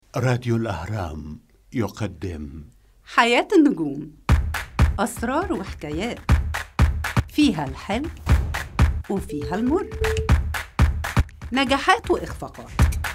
راديو الأهرام يقدم حياة النجوم أسرار وحكايات فيها الحلو وفيها المر نجاحات وإخفاقات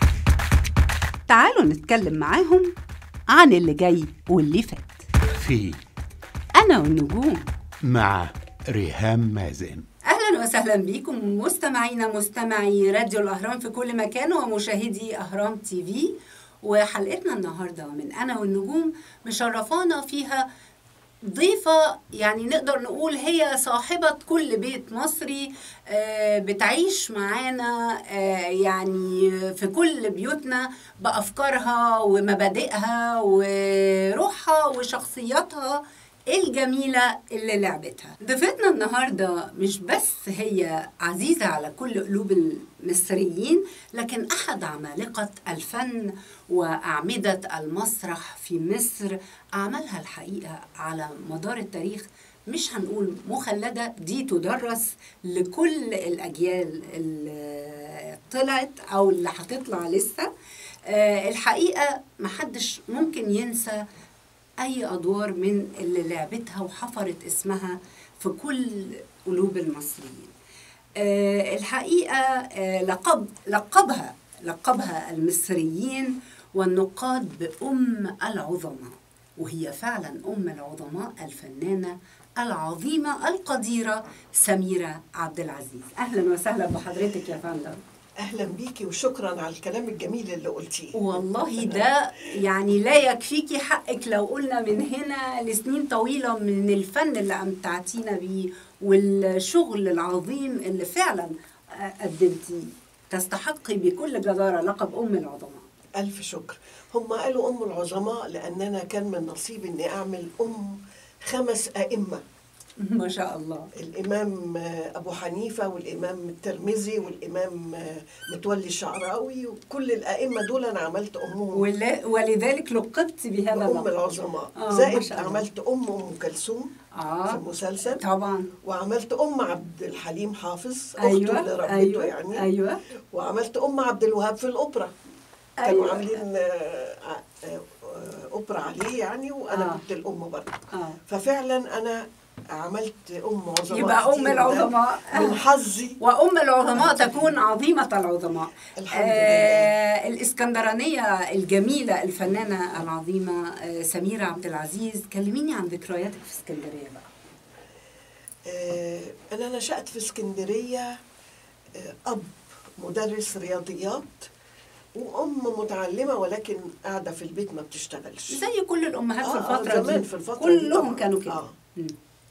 تعالوا نتكلم معاهم عن اللي جاي واللي فات في أنا والنجوم مع ريهام مازن أهلا وسهلا بكم مستمعينا مستمعي راديو الأهرام في كل مكان ومشاهدي أهرام تي في وحلقتنا النهاردة من أنا والنجوم مشرفانا فيها ضيفة يعني نقدر نقول هي صاحبة كل بيت مصري آه، بتعيش معانا آه، يعني في كل بيوتنا بأفكارها ومبادئها وروحها وشخصياتها الجميلة اللي لعبتها ضيفتنا النهاردة مش بس هي عزيزة على كل قلوب المصريين لكن أحد عمالقة الفن وأعمدة المسرح في مصر أعمالها الحقيقة على مدار التاريخ مش هنقول مخلدة دي تدرس لكل الأجيال اللي طلعت أو اللي هتطلع لسه آه، الحقيقة محدش ممكن ينسى أي أدوار من اللي لعبتها وحفرت اسمها في كل قلوب المصريين آه، الحقيقة آه، لقب لقبها لقبها المصريين والنقاد بأم العظماء وهي فعلا أم العظماء الفنانة العظيمة القديرة سميرة عبد العزيز أهلا وسهلا بحضرتك يا فندم اهلا بيكي وشكرا على الكلام الجميل اللي قلتيه والله ده يعني لا يكفيكي حقك لو قلنا من هنا لسنين طويلة من الفن اللي أمتعتينا بيه والشغل العظيم اللي فعلا قدمتيه تستحقي بكل جدارة لقب أم العظماء الف شكر هم قالوا ام العظماء لان انا كان من نصيبي اني اعمل ام خمس ائمه ما شاء الله الامام ابو حنيفه والامام الترمذي والامام متولي الشعراوي وكل الائمه دول انا عملت امهم ولا- ولذلك لقبت بهذا ام اللقب العظماء آه، ما زائد شاء الله. عملت ام ام كلثوم في آه المسلسل طبعا وعملت ام عبد الحليم حافظ اخته أيوة اللي ربته أيوة يعني أيوة وعملت ام عبد الوهاب في الاوبرا كانوا أيوة. عاملين آه، آه، آه، اوبرا عليه يعني وانا آه. كنت الام برضه آه. ففعلا انا عملت ام عظماء يبقى أم كتير وده العظماء. من حظي وأم العظماء تكون عظيمة العظماء الحمد آه الإسكندرانية الجميلة الفنانة العظيمة آه سميرة عبد العزيز كلميني عن ذكرياتك في اسكندرية بقى آه، انا نشات في اسكندريه آه، اب مدرس رياضيات وام متعلمه ولكن قاعده في البيت ما بتشتغلش زي كل الأمهات في آه، آه، الفترة زمان دي في الفترة دي كلهم طبعاً. كانوا كده آه. مم.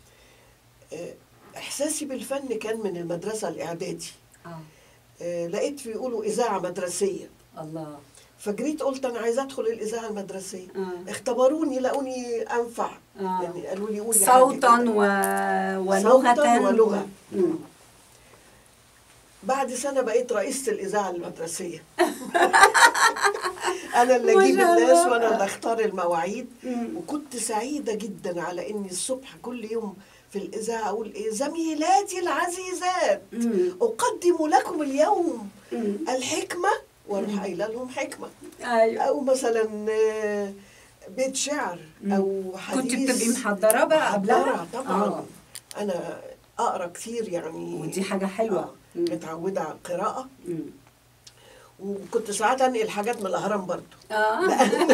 آه، احساسي بالفن كان من المدرسه الاعدادي آه آه، لقيت في يقولوا اذاعه مدرسيه الله فجريت قلت انا عايزه ادخل الاذاعه المدرسيه آه. اختبروني لقوني انفع آه. يعني قالوا لي قولي حاجة صوتا كده. و... ولغة صوتاً ولغة. مم. بعد سنه بقيت رئيسه الاذاعه المدرسيه انا اللي ما اجيب شاء الناس الله. وانا اللي اختار المواعيد مم. وكنت سعيده جدا على اني الصبح كل يوم في الاذاعه اقول ايه زميلاتي العزيزات مم. اقدم لكم اليوم مم. الحكمه واروح قايله لهم حكمه أيوة او مثلا آه، بيت شعر او حديث كنت بتبقي محضرة بقى قبلها؟ محضرة طبعا آه. انا اقرا كتير يعني ودي حاجة حلوة. آه، مم. متعوده على القراءه مم. وكنت ساعات انقل حاجات من الاهرام برضو آه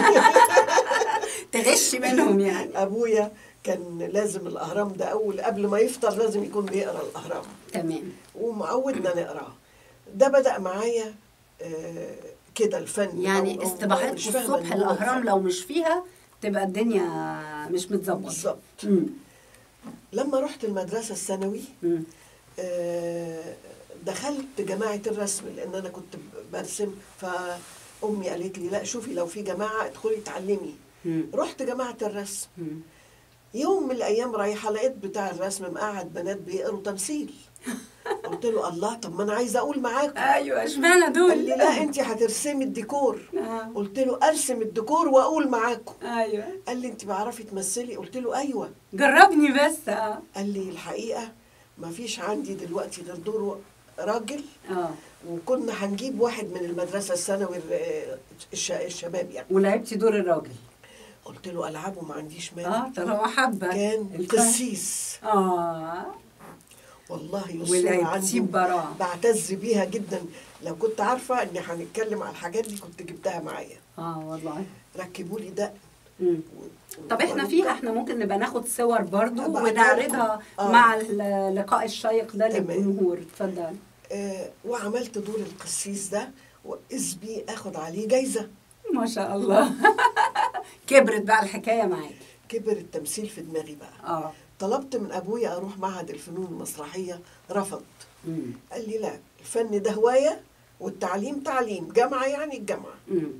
تغش منهم يعني ابويا كان لازم الاهرام ده اول قبل ما يفطر لازم يكون بيقرا الاهرام تمام ومعودنا نقراه ده بدا معايا آه، كده الفن يعني أو- أو- استباحات مش فاهمة الصبح إن هو الاهرام الفن. لو مش فيها تبقى الدنيا مش متظبطه بالظبط مم. لما رحت المدرسه الثانوي مم. آه، دخلت جماعة الرسم لأن أنا كنت برسم فأمي قالت لي لا شوفي لو في جماعة ادخلي اتعلمي مم. رحت جماعة الرسم مم. يوم من الأيام رايحة لقيت بتاع الرسم مقعد بنات بيقروا تمثيل قلت له الله طب ما أنا عايزة أقول معاكم ايوه اشمعنى دول قال لي لا أنت هترسمي الديكور آه. قلت له أرسم الديكور وأقول معاكم ايوه قال لي أنت بعرفي تمثلي قلت له أيوه جربني بس اه قال لي الحقيقة ما فيش عندي دلوقتي غير دور راجل اه وكنا هنجيب واحد من المدرسه الثانوي الر- الش- الشباب يعني ولعبتي دور الراجل قلت له العبه ما عنديش مانع اه طالما حابه كان الفن. قسيس اه والله الصورة ولعبتيه عندي ببراعة. بعتز بيها جدا لو كنت عارفة إن هنتكلم على الحاجات دي كنت جبتها معايا اه والله ركبوا لي ده مم. طب احنا فيها احنا ممكن نبقى ناخد صور برضو أبقى ونعرضها آه. مع اللقاء الشيق ده تمام. للجمهور اتفضل آه وعملت دور القسيس ده وإذ بي آخد عليه جايزة ما شاء الله كبرت بقى الحكايه معاك كبر التمثيل في دماغي بقى اه طلبت من أبويا أروح معهد الفنون المسرحية رفض مم. قال لي لا الفن ده هواية والتعليم تعليم جامعة يعني الجامعة مم.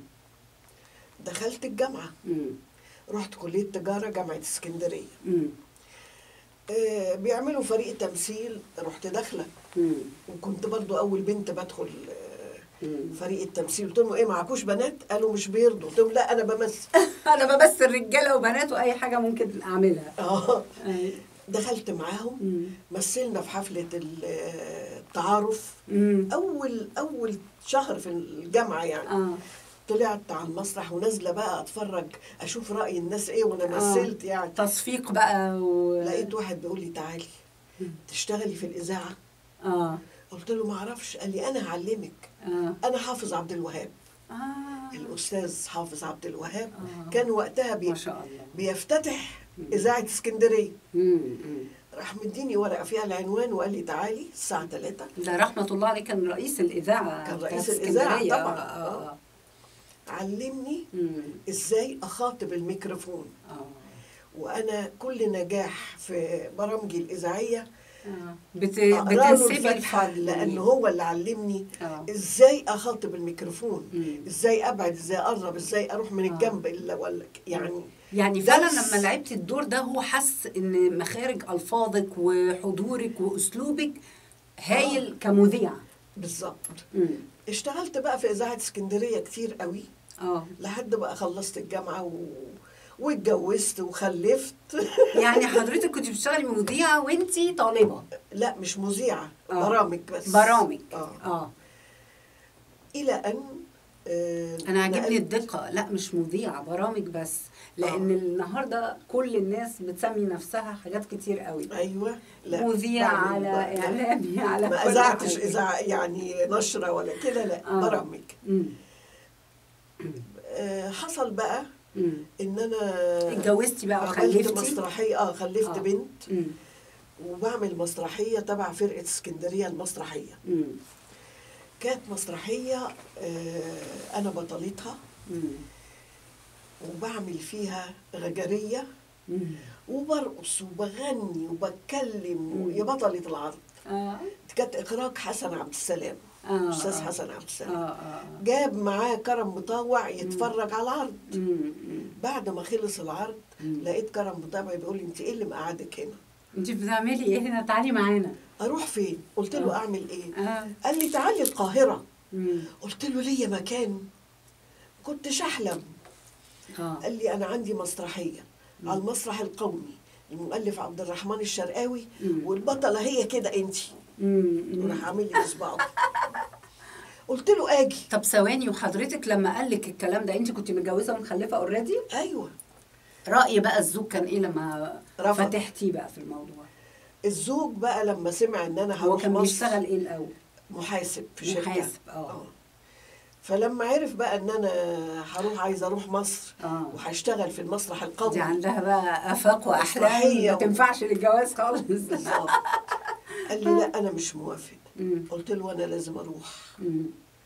دخلت الجامعة مم. رحت كلية تجارة جامعة اسكندرية مم. آه، بيعملوا فريق تمثيل رحت داخله مم. وكنت برضو اول بنت بدخل آه، مم. فريق التمثيل قلت لهم ايه معكوش بنات قالوا مش بيرضوا قلت لهم لا انا بمثل انا بمثل رجاله وبنات واي حاجه ممكن اعملها اه أي. دخلت معاهم مم. مثلنا في حفله ال- آه، التعارف مم. اول اول شهر في الجامعه يعني اه طلعت على المسرح ونازله بقى اتفرج اشوف راي الناس ايه وانا مثلت يعني تصفيق بقى و... لقيت واحد بيقول لي تعالي تشتغلي في الاذاعه اه قلت له ما اعرفش قال لي انا هعلمك اه انا حافظ عبد الوهاب اه الاستاذ حافظ عبد الوهاب آه. كان وقتها بي ما شاء الله بيفتتح اذاعه اسكندريه مم. مم. راح مديني ورقه فيها العنوان وقال لي تعالي الساعه 3 ده رحمة الله عليه كان رئيس الإذاعة كان بتاعت رئيس الإذاعة اسكندرية. طبعاً. آه. آه. علمني مم. ازاي اخاطب الميكروفون آه. وانا كل نجاح في برامجي الاذاعيه آه. بت... اقرا له بتنسبي الفاتحه الفن لان هو اللي علمني آه. ازاي اخاطب الميكروفون مم. ازاي ابعد ازاي اقرب ازاي اروح من آه. الجنب الا ولا يعني يعني درس. فعلا لما لعبت الدور ده هو حس ان مخارج الفاظك وحضورك واسلوبك هايل كمذيعة بالظبط مم. اشتغلت بقى في اذاعه اسكندريه كتير قوي اه لحد بقى خلصت الجامعه و... واتجوزت وخلفت يعني حضرتك كنت بتشتغلي مذيعة وانتي طالبة لا مش مذيعه آه. برامج بس برامج اه اه الى ان آه انا عاجبني نقلت- الدقه لا مش مذيعه برامج بس لان آه. النهارده كل الناس بتسمي نفسها حاجات كتير قوي ايوه لا مذيع بعمل- على لا. اعلامي على ما كل اذاعتش حاجة. اذاعه يعني نشره ولا كده لا آه. برامج مم. آه حصل بقى مم. ان انا اتجوزتي بقى عملت وخلفتي مسرحيه اه خلفت آه. بنت مم. وبعمل مسرحيه تبع فرقه اسكندريه المسرحيه مم. كانت مسرحيه آه انا بطلتها مم. وبعمل فيها غجريه مم. وبرقص وبغني وبتكلم مم. يا بطلة العرض اه دي كانت إخراج حسن عبد السلام اه أستاذ آه. حسن عبد اه السلام اه جاب معاه كرم مطوع يتفرج على العرض مم. مم. بعد ما خلص العرض مم. لقيت كرم مطوع بيقول لي انت ايه اللي مقعدك هنا انت بتعملي ايه هنا تعالي معانا اروح فين قلت له آه. اعمل ايه اه قال لي تعالي القاهره مم. قلت له ليا مكان كنتش احلم اه قال لي انا عندي مسرحيه على المسرح القومي المؤلف عبد الرحمن الشرقاوي مم. والبطله هي كده انت مم. مم. وراح عامل لي بصبعه قلت له اجي طب ثواني وحضرتك لما قال لك الكلام ده انت كنت متجوزه ومخلفه اوريدي ايوه راي بقى الزوج كان ايه لما رفض. فتحتي بقى في الموضوع الزوج بقى لما سمع ان انا هو هروح كان مصر بيشتغل ايه الاول محاسب في شركه محاسب، آه. فلما عرف بقى ان انا هروح عايزه اروح مصر آه. وهشتغل في المسرح القومي دي عندها بقى افاق واحلام مسرحية ما و- تنفعش للجواز خالص بالظبط. قال لي لا انا مش موافق مم. قلت له انا لازم اروح مم.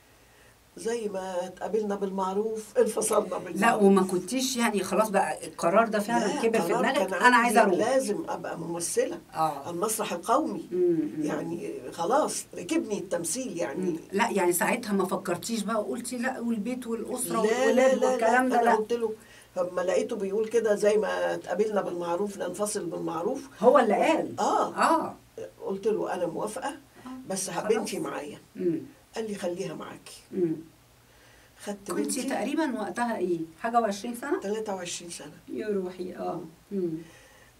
زي ما اتقابلنا بالمعروف انفصلنا بالمعروف لا وما كنتيش يعني خلاص بقى القرار ده فعلا لا، كبر في قرار دماغك كان انا عندي عايزه اروح لازم ابقى ممثله اه على المسرح القومي مم. مم. يعني خلاص ركبني التمثيل يعني مم. لا يعني ساعتها ما فكرتيش بقى وقلتي لا والبيت والاسره لا لا والولاد لا والكلام لا ده انا لا قلت له لما لقيته بيقول كده زي ما اتقابلنا بالمعروف ننفصل بالمعروف هو اللي قال اه اه قلت له انا موافقه بس خلاص. بنتي معايا مم. قال لي خليها معاكي مم. خدت كنتي بنتي تقريبا وقتها ايه حاجه و20 سنه 23 سنه يا روحي اه مم.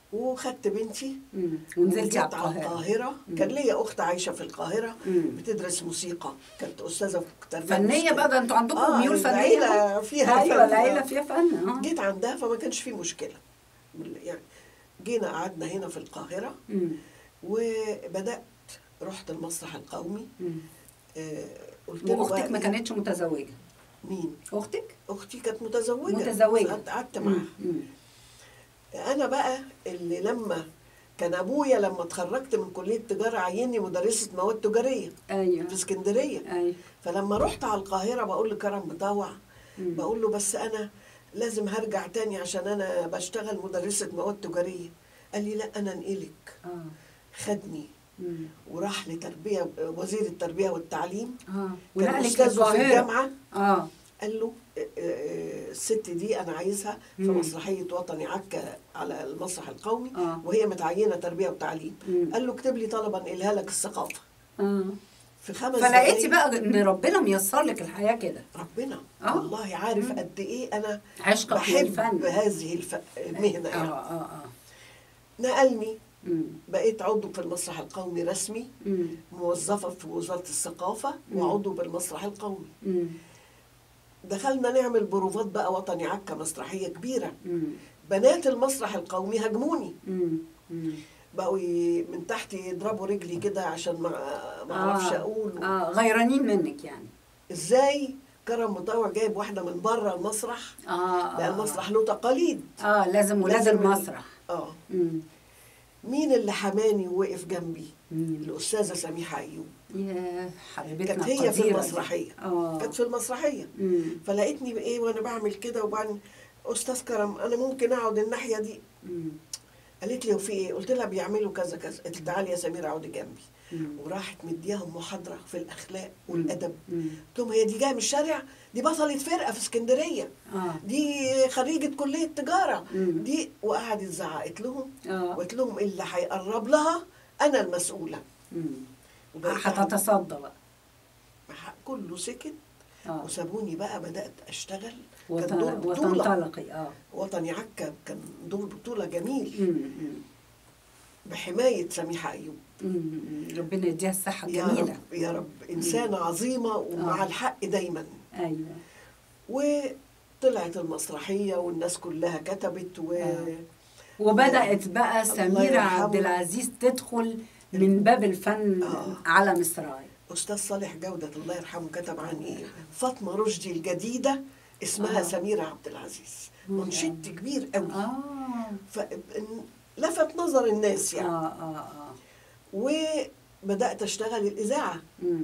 وخدت بنتي مم. ونزلتي على وجيت على القاهرة القاهرة كان ليا أخت عايشة في القاهرة مم. بتدرس موسيقى كانت أستاذة في تربية فنية موسيقية. بقى ده انتوا عندكم آه، ميول فنية العيلة فيها ايوه فن. العيلة فيها فن اه جيت عندها فما كانش في مشكلة يعني جينا قعدنا هنا في القاهرة مم. وبدأت رحت المسرح القومي مم. آه، قلت له واختك بقى ما إيه؟ كانتش متزوجة مين؟ اختك أختي كانت متزوجة متزوجة. قعدت- قعدت معاها مم. انا بقى اللي لما كان ابويا لما اتخرجت من كليه تجاره عيني مدرسه مواد تجاريه ايوه في اسكندريه ايوه فلما رحت على القاهره بقول لكرم مطوع مم. بقول له بس انا لازم هرجع تاني عشان انا بشتغل مدرسه مواد تجاريه قال لي لا انا انقلك اه خدني مم. وراح لتربيه وزير التربيه والتعليم اه كان ونقلك استاذه في للقاهرة الجامعه اه قال له آه، آه، الست دي انا عايزها في مم. مسرحيه وطني عكا على المسرح القومي آه. وهي متعينه تربيه وتعليم مم. قال له اكتب لي طلبا انقلها لك الثقافه اه في خمس فلقيتي دقايق بقى ان ربنا ميسر لك الحياة كده ربنا آه. والله عارف مم. قد ايه انا عشقك بحب للفن هذه الف... المهنه اه يعني اه اه نقلني مم. بقيت عضو في المسرح القومي رسمي مم. موظفه في وزاره الثقافه مم. وعضو بالمسرح القومي مم. دخلنا نعمل بروفات بقى وطني عكا مسرحيه كبيره مم. بنات المسرح القومي هاجموني مم. مم. بقوا ي- من تحت يضربوا رجلي كده عشان ما ما اعرفش آه. اقول اه غيرانين منك يعني ازاي كرم مطوع جايب واحده من بره المسرح اه لان اه المسرح له تقاليد اه لازم ولاد لازم ال- المسرح اه مم. مين اللي حماني ووقف جنبي مين؟ الاستاذه سميحه ايوب يا حبيبتنا كانت هي في القديرة دي. المسرحيه اه كانت في المسرحيه مم. فلقيتني بايه وانا بعمل كده وبعدين استاذ كرم انا ممكن اقعد الناحيه دي مم. قالت لي وفي ايه قلت لها بيعملوا كذا كذا قالت لي تعالي يا سميره اقعدي جنبي مم. وراحت مدياهم محاضره في الاخلاق والادب مم. قلت لهم هي دي جايه من الشارع دي بطلة فرقه في اسكندريه اه دي خريجه كليه تجاره مم. دي وقعدت زعقت لهم اه وقلت لهم اللي هيقرب لها انا المسؤوله مم. وبقيت هتتصدى بقى أعمل- كله سكت اه وسابوني بقى بدات اشتغل كان وت- دور بطوله وتنطلقي اه وطني عكا كان دور بطوله جميل مم. مم. بحمايه سميحه ايوب مم. ربنا يديها الصحة يا الجميلة رب يا رب انسانه عظيمه ومع آه. الحق دايما ايوه وطلعت المسرحيه والناس كلها كتبت و آه. وبدأت بقى الله سميرة يرحمه. عبد العزيز تدخل من باب الفن آه. على مصراي استاذ صالح جوده الله يرحمه كتب عن ايه فاطمه رشدي الجديده اسمها آه. سميره عبد العزيز ما منشد كبير قوي اه فلفت نظر الناس اه يعني اه اه وبدات اشتغل الاذاعه مم.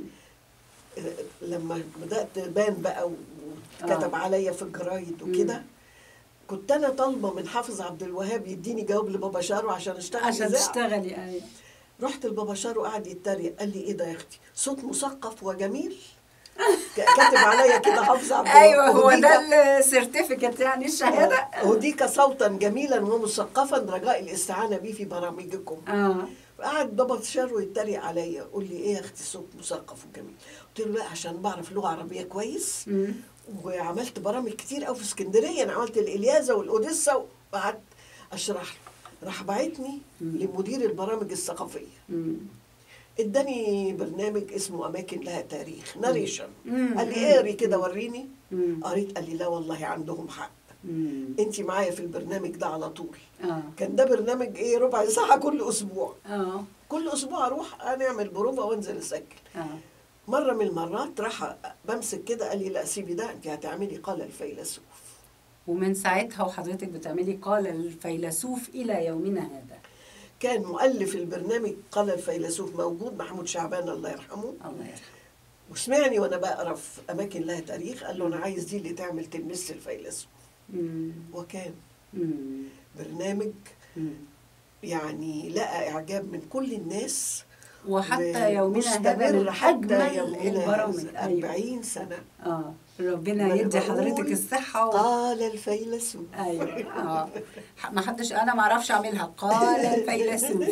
لما بدات بان بقى وكتب آه. عليا في الجرايد وكده كنت انا طالبه من حافظ عبد الوهاب يديني جواب لبابا شارو عشان اشتغل عشان إذاعة. تشتغلي ايوه رحت لبابا شارو قعد يتريق قال لي ايه ده يا اختي صوت مثقف وجميل ك- كاتب عليا كده حافظ عبد الوهاب ايوه هو وديك- ده السيرتيفيكت يعني الشهاده وديك صوتا جميلا ومثقفا رجاء الاستعانه به في برامجكم اه قعد بابا شارو يتريق عليا يقول لي ايه يا اختي صوت مثقف وجميل قلت له لا عشان بعرف لغه عربيه كويس مم. وعملت برامج كتير قوي في اسكندريه انا عملت الالياذه والاوديسا وقعدت اشرح له راح بعتني مم. لمدير البرامج الثقافيه مم. اداني برنامج اسمه اماكن لها تاريخ ناريشن مم. قال لي اقري كده وريني مم. قريت قال لي لا والله عندهم حق مم. انت معايا في البرنامج ده على طول اه كان ده برنامج ايه ربع ساعه كل اسبوع اه كل اسبوع اروح نعمل بروفه وانزل اسجل اه مره من المرات راح بمسك كده قال لي لا سيبي ده انت هتعملي قال الفيلسوف ومن ساعتها وحضرتك بتعملي قال الفيلسوف الى يومنا هذا كان مؤلف البرنامج قال الفيلسوف موجود محمود شعبان الله يرحمه الله يرحمه وسمعني وانا بقرا في اماكن لها تاريخ قال له انا عايز دي اللي تعمل تلمس الفيلسوف مم. وكان مم. برنامج مم. يعني لقى اعجاب من كل الناس وحتى يومنا هذا مستمر من حتى اجمل يومنا البرامج هذا ايوه 40 سنه اه ربنا وأنا يدي بقول حضرتك الصحه و... قال الفيلسوف ايوه اه ما حدش انا ما اعرفش اعملها قال الفيلسوف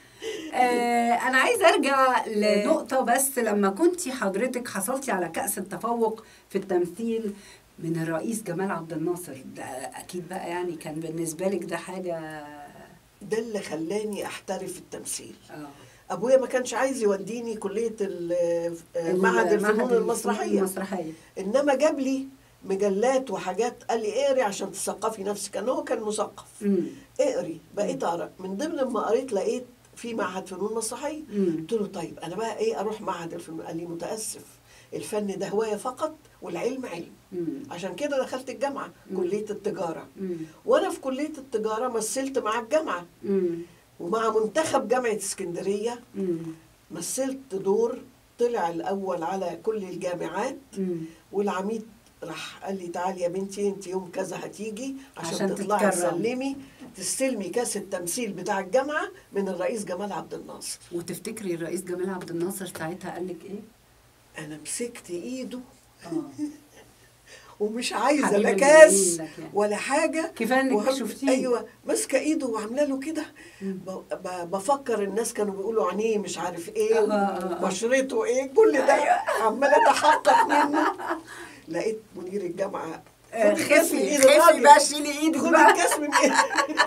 آه انا عايزه ارجع لنقطه بس لما كنت حضرتك حصلتي على كاس التفوق في التمثيل من الرئيس جمال عبد الناصر ده اكيد بقى يعني كان بالنسبه لك ده حاجه ده اللي خلاني احترف التمثيل اه ابويا ما كانش عايز يوديني كليه ال- معهد الفنون المسرحيه المسرحيه انما جاب لي مجلات وحاجات قال لي اقري عشان تثقفي نفسك كان هو كان مثقف امم اقري بقيت اقرا من ضمن ما قريت لقيت في معهد فنون مسرحيه مم. قلت له طيب انا بقى ايه اروح معهد الفنون قال لي متاسف الفن ده هوايه فقط والعلم علم امم عشان كده دخلت الجامعه مم. كليه التجاره امم وانا في كليه التجاره مثلت مع الجامعه امم ومع منتخب جامعه اسكندريه امم مثلت دور طلع الاول على كل الجامعات امم والعميد راح قال لي تعالي يا بنتي انت يوم كذا هتيجي عشان, عشان تطلعي تتكرم. تسلمي تستلمي كاس التمثيل بتاع الجامعه من الرئيس جمال عبد الناصر وتفتكري الرئيس جمال عبد الناصر ساعتها قال لك ايه؟ انا مسكت ايده اه ومش عايزه حبيب لا الملايين كاس لك يعني. ولا حاجه كفايه انك وهم- شفتيه ايوه ماسكه ايده وعامله له كده مم. ب- ب- بفكر الناس كانوا بيقولوا عينيه مش عارف ايه آه، آه، آه. بشرته ايه كل ده عمال اتحقق منه لقيت مدير الجامعه آه، خد الكاس من خفي ايد خفي الراجل. بقى شيلي ايدك خد بقى الكاس من ايد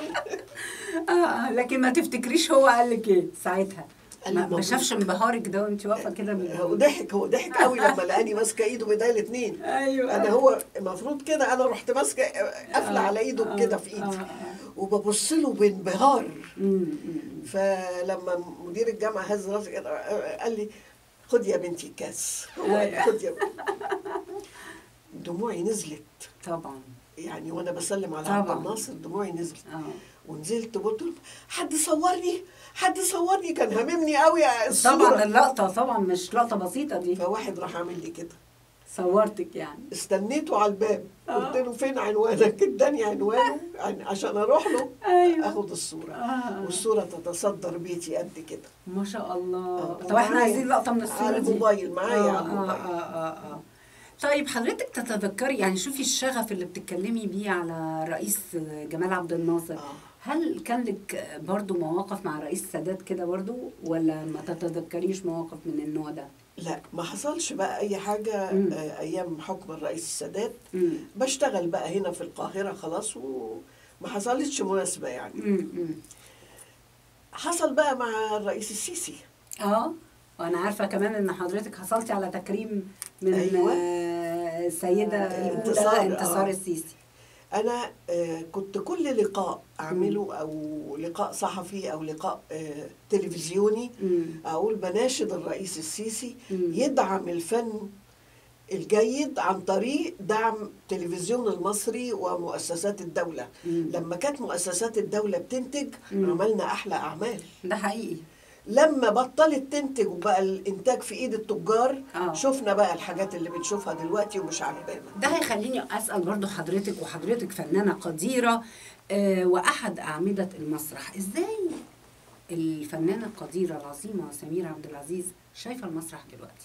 آه، آه، لكن ما تفتكريش هو قال لك ايه ساعتها قال لي ما ما مبروك. شافش انبهارك ده وانت واقفه كده من هو ضحك هو ضحك قوي لما لقاني ماسكه ايده بايديا الاثنين ايوه انا هو المفروض كده انا رحت ماسكه قافله على ايده كده في آه، ايدي آه. وببص له بانبهار مم، مم. فلما مدير الجامعه هز راسي كده قال لي خد يا بنتي الكاس هو قال لي أيوة. خد يا بنتي دموعي نزلت طبعا يعني وانا بسلم على طبعا. عبد الناصر دموعي نزلت اه ونزلت قلت له حد صورني حد صورني كان هاممني قوي طبعا الصوره اللقطه طبعا مش لقطه بسيطه دي فواحد راح عامل لي كده صورتك يعني استنيته على الباب آه. قلت له فين عنوانك اداني عنوانه عن- عشان اروح له ايوه اخد الصوره آه. والصوره تتصدر بيتي قد كده ما شاء الله آه، طب احنا ومعايا- عايزين لقطه من الصوره على دي الموبايل، معايا آه، على الموبايل. آه, آه, آه, آه. طيب حضرتك تتذكري يعني شوفي الشغف اللي بتتكلمي بيه على الرئيس جمال عبد الناصر آه. هل كان لك برضو مواقف مع رئيس السادات كده برضو ولا ما تتذكريش مواقف من النوع ده؟ لا ما حصلش بقى اي حاجه مم. آه، ايام حكم الرئيس السادات مم. بشتغل بقى هنا في القاهره خلاص وما حصلتش مناسبه يعني مم. مم. حصل بقى مع الرئيس السيسي اه وانا عارفه كمان ان حضرتك حصلتي على تكريم من أيوة. آه، السيده آه، الاولى انتصار، انتصار آه. السيسي انا آه، كنت كل لقاء اعمله او لقاء صحفي او لقاء آه، تلفزيوني مم. اقول بناشد الرئيس السيسي مم. يدعم الفن الجيد عن طريق دعم تلفزيون المصري ومؤسسات الدولة مم. لما كانت مؤسسات الدولة بتنتج مم. عملنا أحلى أعمال ده حقيقي لما بطلت تنتج وبقى الإنتاج في إيد التجار آه. شفنا بقى الحاجات اللي بنشوفها دلوقتي ومش عاجبانا ده هيخليني اسال برضو حضرتك وحضرتك فنانه قديره آه، واحد اعمده المسرح ازاي الفنانه القديره العظيمه سميره عبد العزيز شايفه المسرح دلوقتي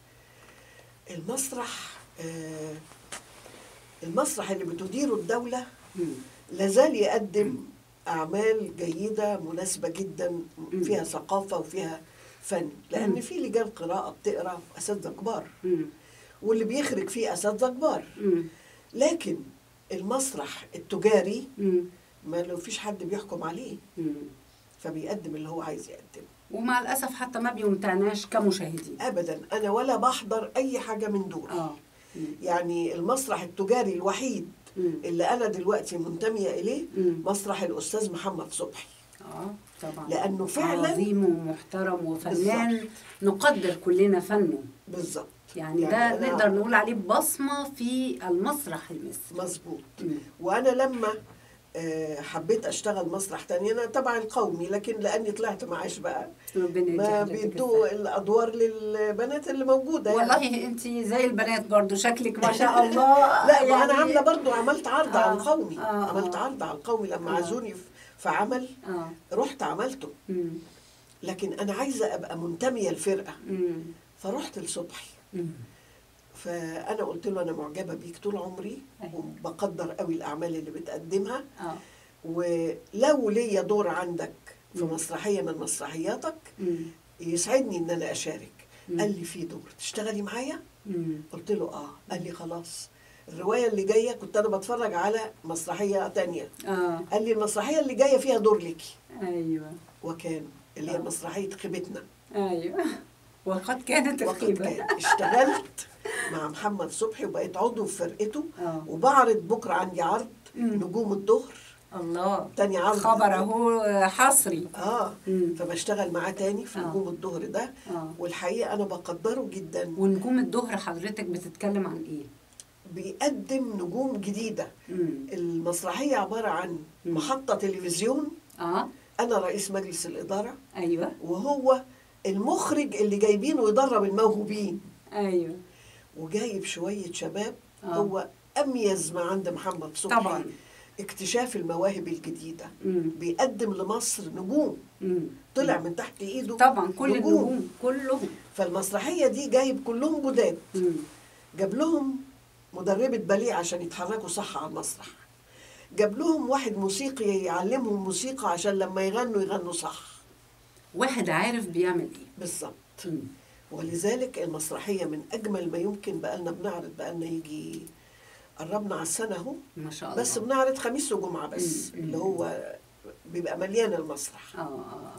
المسرح آه، المسرح اللي بتديره الدولة مم. لازال يقدم أعمال جيدة مناسبة جدا مم. فيها ثقافة وفيها فن مم. لأن في لجان قراءة بتقرأ أساتذة كبار مم. واللي بيخرج فيه أساتذة كبار مم. لكن المسرح التجاري مم. ما لو فيش حد بيحكم عليه مم. فبيقدم اللي هو عايز يقدمه ومع الاسف حتى ما بيمتعناش كمشاهدين أبدا أنا ولا بحضر أي حاجة من دول اه مم. يعني المسرح التجاري الوحيد مم. اللي أنا دلوقتي منتمية إليه مم. مسرح الأستاذ محمد صبحي اه طبعا لأنه فعلاً- عظيم ومحترم وفنان نقدر كلنا فنه بالظبط يعني, ده أنا نقدر نقول عليه بصمه في المسرح المصري مظبوط مم. وأنا لما آه، حبيت أشتغل مسرح تاني أنا تبع القومي لكن لأني طلعت معاش بقى ربنا يدي ما حضرتك بيدوا الصحة. الأدوار للبنات اللي موجودة يعني. والله انت زي البنات برضو شكلك ما شاء الله لا ما يعني- انا عامله برضو عملت عرض على آه، القومي آه، عملت آه. عرض على القومي لما آه. عزوني في- في عمل اه رحت عملته مم. لكن انا عايزه ابقى منتميه الفرقه مم. فرحت لصبحي مم. فانا قلت له انا معجبه بيك طول عمري أيوة. وبقدر قوي الاعمال اللي بتقدمها اه ولو ليا دور عندك في مم. مسرحيه من مسرحياتك مم. يسعدني ان انا اشارك مم. قال لي في دور تشتغلي معايا مم. قلت له اه قال لي خلاص الروايه اللي جايه كنت انا بتفرج على مسرحيه تانية اه قال لي المسرحيه اللي جايه فيها دور ليكي ايوه وكان اللي هي آه. مسرحيه خيبتنا ايوه وقد كانت وقت الخيبه كان اشتغلت مع محمد صبحي وبقيت عضو في فرقته اه وبعرض بكره عندي عرض مم. نجوم الظهر الله تاني عرض خبر اهو حصري اه مم. فبشتغل معاه تاني في آه. نجوم الظهر ده اه والحقيقه انا بقدره جدا ونجوم الظهر حضرتك بتتكلم عن ايه؟ بيقدم نجوم جديده مم. المسرحيه عباره عن مم. محطه تلفزيون اه انا رئيس مجلس الاداره ايوه وهو المخرج اللي جايبينه يدرب الموهوبين ايوه وجايب شويه شباب آه. هو اميز ما عند محمد صبحي طبعا اكتشاف المواهب الجديده مم. بيقدم لمصر نجوم مم. طلع من تحت ايده طبعا كل النجوم كلهم فالمسرحيه دي جايب كلهم جداد مم. جاب لهم مدربة باليه عشان يتحركوا صح على المسرح جاب لهم واحد موسيقي يعلمهم موسيقى عشان لما يغنوا يغنوا صح واحد عارف بيعمل ايه بالظبط مم. ولذلك المسرحية من أجمل ما يمكن بقالنا بنعرض بقالنا يجي قربنا على السنة أهو ما شاء الله بس بنعرض خميس وجمعة بس مم. اللي هو بيبقى مليان المسرح اه اه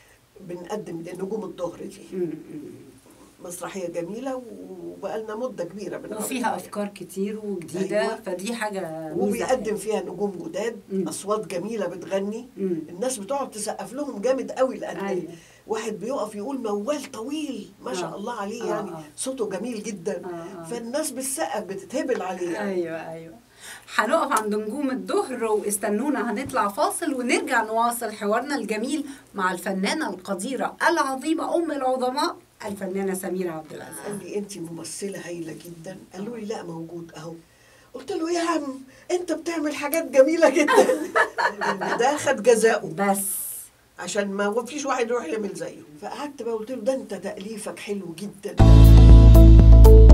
بنقدم نجوم الظهر دي مم. مم. مسرحية جميلة وبقالنا مدة كبيرة بنعرض وفيها عليها. افكار كتير وجديده أيوة. فدي حاجه ميزة وبيقدم حلوة. فيها نجوم جداد مم. اصوات جميله بتغني مم. الناس بتقعد تسقف لهم جامد قوي لان أيوة. واحد بيقف يقول موال طويل ما شاء آه. الله عليه آه، يعني آه. صوته جميل جدا آه، آه. فالناس بتسقف بتتهبل عليه يعني. ايوه ايوه هنقف عند نجوم الظهر واستنونا هنطلع فاصل ونرجع نواصل حوارنا الجميل مع الفنانه القديره العظيمه ام العظماء الفنانه سميره عبد العزيز قال لي انت ممثله هايله جدا قالوا لي لا موجود اهو قلت له يا عم انت بتعمل حاجات جميله جدا ده خد جزاؤه بس عشان ما فيش واحد يروح يعمل زيه فقعدت بقى قلت له ده انت تاليفك حلو جدا